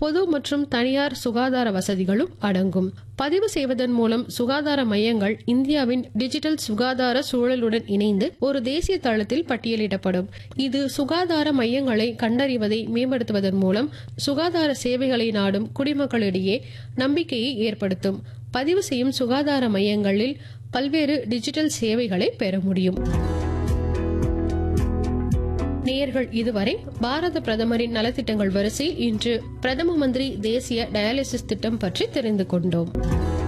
பொது மற்றும் தனியார் சுகாதார வசதிகளும் அடங்கும் பதிவு செய்வதன் மூலம் சுகாதார மையங்கள் இந்தியாவின் டிஜிட்டல் சுகாதார சூழலுடன் இணைந்து ஒரு தேசிய தளத்தில் பட்டியலிடப்படும் இது சுகாதார மையங்களை கண்டறிவதை மேம்படுத்துவதன் மூலம் சுகாதார சேவைகளை நாடும் குடிமக்களிடையே நம்பிக்கையை ஏற்படுத்தும் பதிவு செய்யும் சுகாதார மையங்களில் பல்வேறு டிஜிட்டல் சேவைகளை பெற முடியும் நேயர்கள் இதுவரை பாரத பிரதமரின் நலத்திட்டங்கள் வரிசையில் இன்று பிரதம மந்திரி தேசிய டயாலிசிஸ் திட்டம் பற்றி தெரிந்து கொண்டோம்